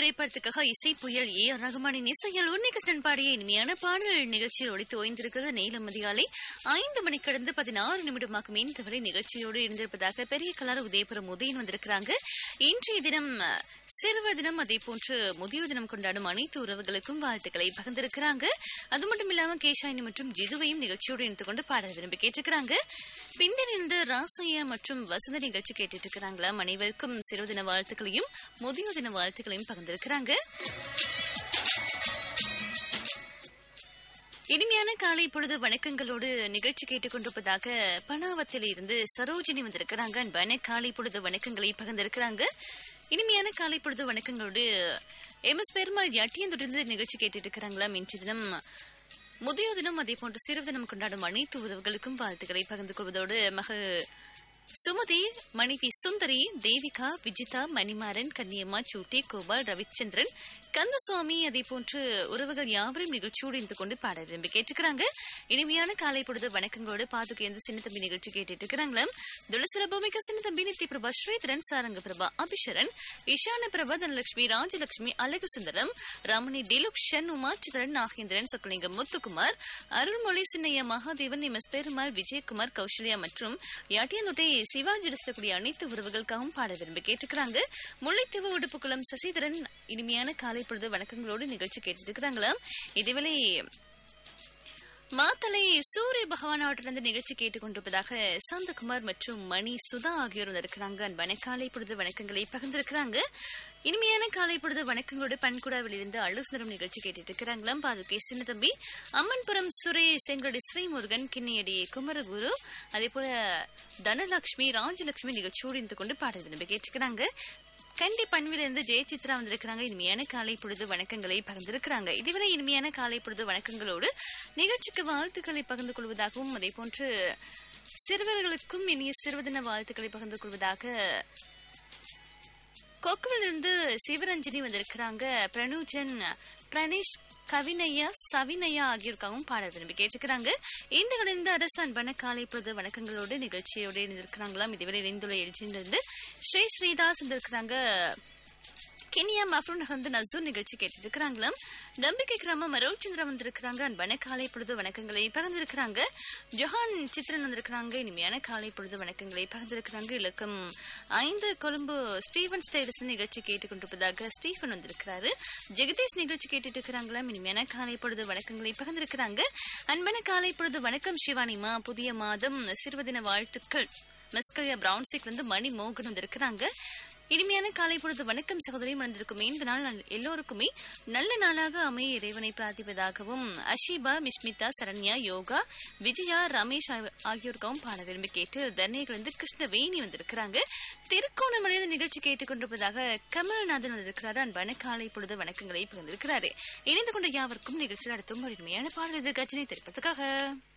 திரைப்படத்துக்காக இசை புயல் ஏ ஆர் ரகுமானின் இசையில் உன்னிகிருஷ்ணன் பாடிய இனிமையான பாடல் நிகழ்ச்சியில் ஒழித்து ஓய்ந்திருக்கிறது நீலம் அதிகாலை ஐந்து மணி கடந்து பதினாறு நிமிடமாகும் இந்த வரை நிகழ்ச்சியோடு இருந்திருப்பதாக பெரிய கலார உதயபுரம் உதயன் வந்திருக்கிறாங்க இன்றைய தினம் சிறுவ தினம் அதே போன்று முதியோர் தினம் கொண்டாடும் அனைத்து உறவுகளுக்கும் வாழ்த்துக்களை பகிர்ந்திருக்கிறாங்க அது மட்டும் இல்லாம கேஷாயினி மற்றும் ஜிதுவையும் நிகழ்ச்சியோடு இணைந்து கொண்டு பாட விரும்பி கேட்டிருக்கிறாங்க பிந்திலிருந்து ராசையா மற்றும் வசந்த நிகழ்ச்சி கேட்டுட்டு இருக்கிறாங்களா அனைவருக்கும் சிறு தின வாழ்த்துக்களையும் முதியோர் தின வாழ்த்துக்களையும் பகிர்ந்திருக்கிறாங்க இனிமையான காலை பொழுது வணக்கங்களோடு நிகழ்ச்சி கேட்டுக்கொண்டிருப்பதாக பனாவத்தில் இருந்து சரோஜினி வந்திருக்கிறாங்க அன்பான காலை பொழுது வணக்கங்களை பகிர்ந்திருக்கிறாங்க இனிமையான காலை பொழுது வணக்கங்களோடு எம் எஸ் பெருமாள் யட்டியந்துடிருந்து நிகழ்ச்சி கேட்டுட்டு இருக்கிறாங்களாம் இன்று தினம் முதியோர் தினம் அதே போன்று சிறு தினம் கொண்டாடும் அனைத்து உறவுகளுக்கும் வாழ்த்துக்களை பகிர்ந்து கொள்வதோடு மகள் சுமதி மனைவி சுந்தரி தேவிகா விஜிதா மணிமாறன் கன்னியம்மா சூட்டி கோபால் ரவிச்சந்திரன் கந்தசுவாமி அதே போன்று உறவுகள் யாவரும் நிகழ்ச்சியோடு இருந்து கொண்டு பாட விரும்பி கேட்டுக்கிறாங்க இனிமையான காலை பொழுது வணக்கங்களோடு பாதுக்கு எந்த சின்ன தம்பி நிகழ்ச்சி கேட்டுட்டு இருக்கிறாங்களா துளசில பூமிக்கு சின்ன தம்பி நித்தி பிரபா ஸ்ரீதரன் சாரங்க பிரபா அபிஷரன் இஷான பிரபா தனலட்சுமி ராஜலட்சுமி அழகு சுந்தரம் ரமணி டிலுக்ஷன் உமாச்சிதரன் நாகேந்திரன் சொக்கலிங்கம் முத்துக்குமார் அருள்மொழி சின்னையா மகாதேவன் எம் எஸ் பெருமாள் விஜயகுமார் கௌசல்யா மற்றும் யாட்டியந்தொட்டை சிவாஜி கூடிய அனைத்து உறவுகளுக்காகவும் பாட விரும்பி கேட்டுக்கிறாங்க முல்லைத்தீவு உடுப்புக்குளம் சசிதரன் இனிமையான காலை பொழுது வணக்கங்களோடு நிகழ்ச்சி கேட்டுட்டு இருக்கிறாங்களா இதுவேளை மாத்தலை சூரிய பகவான் அவற்றிலிருந்து நிகழ்ச்சி கேட்டுக்கொண்டிருப்பதாக சாந்தகுமார் மற்றும் மணி சுதா ஆகியோர் வந்திருக்கிறாங்க அன்பான காலை பொழுது வணக்கங்களை பகிர்ந்திருக்கிறாங்க இனிமையான காலை பொழுது வணக்கங்களோடு பண்குடாவிலிருந்து அழுசுந்தரம் நிகழ்ச்சி கேட்டுட்டு இருக்கிறாங்களாம் பாதுகே சின்ன தம்பி அம்மன்புரம் சுரேஷ் எங்களுடைய ஸ்ரீமுருகன் கிண்ணியடி குமரகுரு அதே போல தனலட்சுமி ராஜலட்சுமி நிகழ்ச்சியோடு இருந்து கொண்டு பாடல் விரும்பி கேட்டுக்கிறாங்க கண்டி பண்பிலிருந்து ஜெயசித்ரா வந்திருக்கிறாங்க இனிமையான காலை பொழுது வணக்கங்களை பகிர்ந்திருக்கிறாங்க இதுவரை இனிமையான காலை பொழுது வணக்கங்களோடு நிகழ்ச்சிக்கு வாழ்த்துக்களை பகிர்ந்து கொள்வதாகவும் அதே போன்று சிறுவர்களுக்கும் இனிய சிறுவதின வாழ்த்துக்களை பகிர்ந்து கொள்வதாக கொக்குவிலிருந்து சிவரஞ்சனி வந்திருக்கிறாங்க பிரணூஜன் பிரணேஷ் கவினையா சவினையா ஆகியோருக்காகவும் பாட விரும்பி கேட்டுக்கிறாங்க இந்த கலந்த அரசு அன்பான காலை பொழுது வணக்கங்களோடு நிகழ்ச்சியோடு இருந்திருக்கிறாங்களாம் இதுவரை இணைந்துள்ள எழுச்சியிலிருந்து ஸ்ரீ ஸ்ரீதாஸ் வந்திருக்கிறாங்க கெனியா மஃப்ரூன் வந்து நசூர் நிகழ்ச்சி கேட்டுட்டு இருக்கிறாங்களாம் நம்பிக்கை கிராமம் மரோல் சந்திரா வந்திருக்கிறாங்க அன்பான காலை பொழுது வணக்கங்களை பகிர்ந்திருக்கிறாங்க ஜொஹான் சித்ரன் வந்திருக்கிறாங்க இனிமையான காலை பொழுது வணக்கங்களை பகிர்ந்திருக்கிறாங்க இலக்கம் ஐந்து கொழும்பு ஸ்டீவன் ஸ்டைலஸ் நிகழ்ச்சி கேட்டுக்கொண்டிருப்பதாக ஸ்டீஃபன் வந்திருக்கிறாரு ஜெகதீஷ் நிகழ்ச்சி கேட்டுட்டு இருக்கிறாங்களாம் இனிமையான காலை பொழுது வணக்கங்களை பகிர்ந்திருக்கிறாங்க அன்பான காலை பொழுது வணக்கம் சிவானிமா புதிய மாதம் சிறுவதின வாழ்த்துக்கள் மெஸ்கலியா பிரவுன் சீக்ல இருந்து மணி மோகன் வந்திருக்கிறாங்க இனிமையான காலை பொழுது வணக்கம் சகோதரி மறந்திருக்கும் இந்த நாள் எல்லோருக்குமே நல்ல நாளாக அமைய இறைவனை பிரார்த்திப்பதாகவும் அஷிபா மிஷ்மிதா சரண்யா யோகா விஜயா ரமேஷ் ஆகியோருக்காகவும் பாட விரும்பி கேட்டு தர்ணியிலிருந்து கிருஷ்ணவேணி வந்திருக்கிறாங்க திருக்கோணமலையில நிகழ்ச்சி கேட்டுக்கொண்டிருப்பதாக கமல்நாதன் வந்திருக்கிறாரு அன்பான காலை பொழுது வணக்கங்களை பகிர்ந்திருக்கிறாரு இணைந்து கொண்ட யாவருக்கும் நிகழ்ச்சியில் அடுத்தும் ஒரு இனிமையான பாடல் இது கஜினை தெரிவிப்பதற்காக